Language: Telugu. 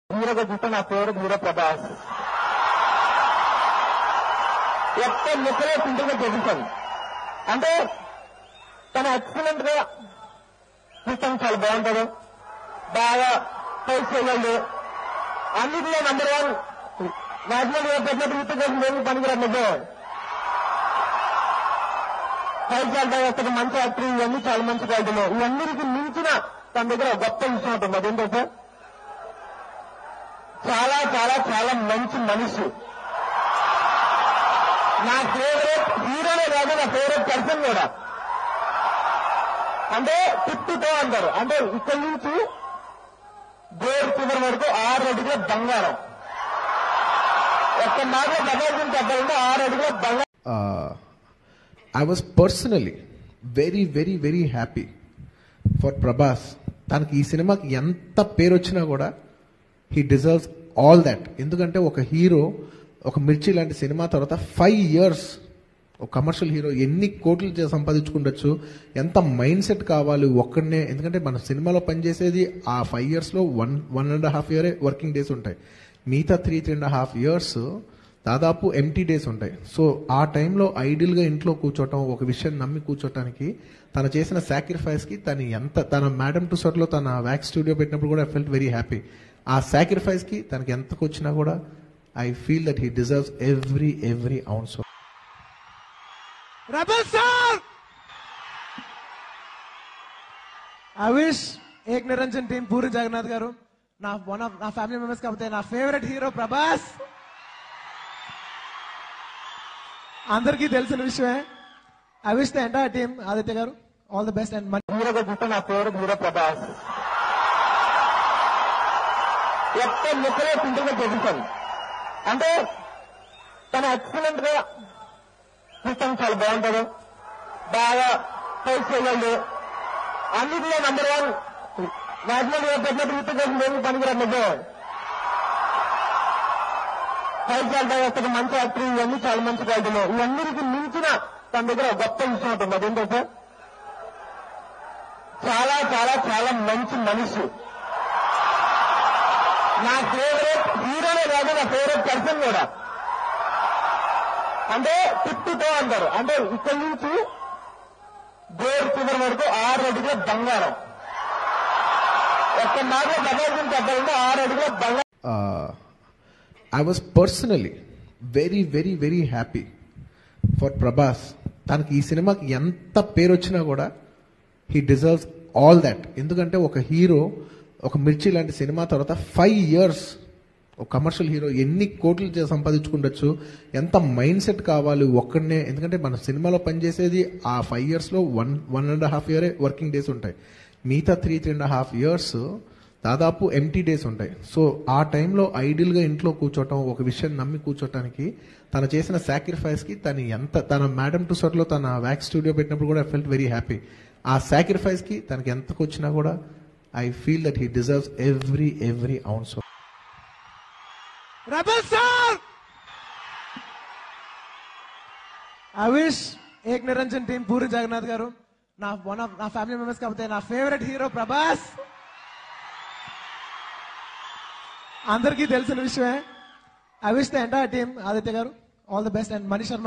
హీరోగా చూస్తే నా ఫేవరెట్ హీరో ప్రభాస్ ఒక్క ముక్కలో సింపుల్ గా చేసేసాను అంటే తను ఎక్సలెంట్ గా చూస్తాను చాలా బాగుంటాడు బాగా ఫైట్ చేయగలడు అన్నింటిలో నంబర్ వన్ నేషనల్ పెట్టినట్టు యూత్ కోసం ఏమి పనికిరాదు నిజం ఫైట్ చేద్దాం వస్తుంది మంచి యాక్టర్ ఇవన్నీ చాలా మంచి క్వాలిటీలు ఇవన్నిటికి మించిన తన దగ్గర ఒక గొప్ప విషయం ఉంటుంది అదేంటో సార్ చాలా చాలా చాలా మంచి మనిషి నా ఫేవరెట్ హీరోనే కాదు నా ఫేవరెట్ పర్సన్ కూడా అంటే తిప్పుతో అంటారు అంటే ఇక్కడి నుంచి గోరు చివరి వరకు ఆరు అడుగుల బంగారం ఒక్క మాట ప్రపంచం చెప్పాలంటే ఆరు అడుగుల బంగారం uh, I was personally very, very, very happy for Prabhas తనకి ఈ సినిమాకి ఎంత పేరు వచ్చినా కూడా హీ డిజర్వ్స్ ఆల్ దట్ ఎందుకంటే ఒక హీరో ఒక మిర్చి లాంటి సినిమా తర్వాత ఫైవ్ ఇయర్స్ ఒక కమర్షియల్ హీరో ఎన్ని కోట్లు చే- సంపాదించుకుండొచ్చు ఎంత మైండ్ సెట్ కావాలి ఒక్కడనే ఎందుకంటే మన సినిమాలో పనిచేసేది ఆ ఫైవ్ ఇయర్స్లో వన్ వన్ అండ్ హాఫ్ ఇయరే వర్కింగ్ డేస్ ఉంటాయి మిగతా three three and half years దాదాపు ఎంటీ డేస్ ఉంటాయి సో ఆ టైంలో ఐడియల్గా ఇంట్లో కూర్చోవటం ఒక విషయం నమ్మి కూర్చోటానికి తను చేసిన సాక్రిఫైస్కి తను ఎంత తన మేడం టు లో తన వ్యాక్స్ స్టూడియో పెట్టినప్పుడు కూడా ఫెల్ట్ వెరీ హ్యాపీ ఆ సాక్రిఫైస్కి తనకి ఎంతకు వచ్చినా కూడా I feel that he deserves every every ounce rebel sir I wish Ek Niranjan team Puri Jagannath గారు నా వన్ ఆఫ్ నా ఫ్యామిలీ మెంబర్స్ కాకపోతే నా ఫేవరెట్ హీరో ప్రభాస్ అందరికీ తెలిసిన విషయమే I wish the entire team Aditya గారు ఆల్ ది బెస్ట్ అండ్ హీరోగా చూస్తే నా ఫేవరెట్ హీరో ప్రభాస్ ఒక్క ముక్కలో సింపుల్ గా చేసేసాను అంటే తను ఎక్సలెంట్ గా చూస్తాను చాలా బాగుంటాడు బాగా ఫైట్ చేయగలడు అన్నింటిలో నంబర్ వన్ నేషనల్ పెట్టినట్టు యూత్ కోసం ఏమి పనికిరాదు నిజం ఫైట్ చేద్దాం వస్తుంది మంచి యాక్టర్ ఇవన్నీ చాలా మంచి క్వాలిటీలు ఇవన్నిటికి మించిన తన దగ్గర ఒక గొప్ప విషయం ఉంటుంది అదేంటో సార్ చాలా చాలా చాలా మంచి మనిషి నా ఫేవరెట్ హీరోనే కాదు నా ఫేవరెట్ పర్సన్ కూడా అంటే తిప్పుతో అంటారు అంటే ఇక్కడి నుంచి గోరు చివరి వరకు ఆరు అడుగుల బంగారం ఒక్క మాట ప్రపంచం చెప్పాలంటే ఆరు అడుగుల బంగారం uh, I was personally very, very, very happy for Prabhas తనకి ఈ సినిమాకి ఎంత పేరు వచ్చినా కూడా హీ డిజర్వ్స్ ఆల్ దట్ ఎందుకంటే ఒక హీరో ఒక మిర్చి లాంటి సినిమా తర్వాత ఫైవ్ ఇయర్స్ ఒక కమర్షియల్ హీరో ఎన్ని కోట్లు చే- సంపాదించుకుండొచ్చు ఎంత మైండ్ సెట్ కావాలి ఒక్కడనే ఎందుకంటే మన సినిమాలో పనిచేసేది ఆ ఫైవ్ ఇయర్స్లో వన్ వన్ అండ్ హాఫ్ ఇయరే వర్కింగ్ డేస్ ఉంటాయి మిగతా three three and half years దాదాపు ఎంటీ డేస్ ఉంటాయి సో ఆ టైంలో ఐడియల్గా ఇంట్లో కూర్చోవటం ఒక విషయం నమ్మి కూర్చోటానికి తను చేసిన సాక్రిఫైస్కి తను ఎంత తన మేడం టు లో తన వ్యాక్స్ స్టూడియో పెట్టినప్పుడు కూడా ఫెల్ట్ వెరీ హ్యాపీ ఆ సాక్రిఫైస్కి తనకి ఎంతకు వచ్చినా కూడా I feel that he deserves every every ounce rebel sir I wish Ek Niranjan team Puri Jagannath గారు నా వన్ ఆఫ్ నా ఫ్యామిలీ మెంబర్స్ కాకపోతే నా ఫేవరెట్ హీరో ప్రభాస్ అందరికీ తెలిసిన విషయమే I wish the entire team Aditya గారు all the best and Mani Sharma